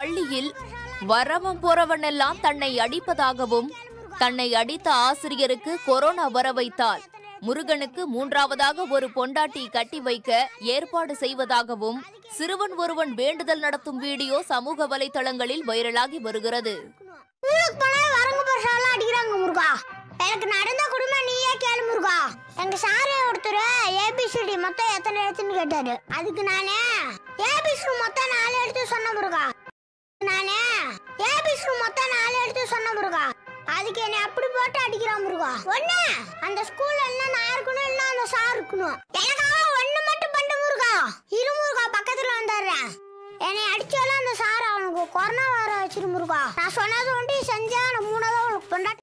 பள்ளியில் வரவன் போறவனெல்லாம் தன்னை அடிப்பதாகவும் தன்னை அடித்த ஆசிரியருக்கு கொரோனா வர வைத்தால் முருகனுக்கு மூன்றாவதாக ஒரு பொண்டாட்டி கட்டி வைக்க ஏற்பாடு செய்வதாகவும் சிறுவன் ஒருவன் வேண்டுதல் நடத்தும் வீடியோ சமூக வலைதளங்களில் வைரலாகி வருகிறது ஸ்கூலுக்கு போனா வரங்க பசங்களாம் அடிக்கிறாங்க முருகா எனக்கு நடந்த குடும்பம் நீயே கேளு முருகா எங்க சாரு ஒருத்தர் ஏபிசிடி மொத்தம் எத்தனை எழுத்துன்னு கேட்டாரு அதுக்கு நானே ஏபிசிடி மொத்தம் நாலு எழுத்து சொன்ன முருகா நானே ஏபிசிடி மொத்தம் நாலு எழுத்து சொன்ன முருகா அதுக்கு என்னை அப்படி போட்டு அடிக்கிறான் முருகா ஒண்ணு அந்த ஸ்கூல்ல என்ன நான் இருக்கணும் இல்ல அந்த சார் இருக்கணும் எனக்காக ஒண்ணு மட்டும் பண்ணு முருகா இரு முருகா பக்கத்துல வந்துடுறேன் என்னை அடிச்சாலும் அந்த சார் அவனுக்கு கொரோனா வர வச்சிரு முருகா நான் சொன்னது ஒண்டி செஞ்சா நான் மூணாவது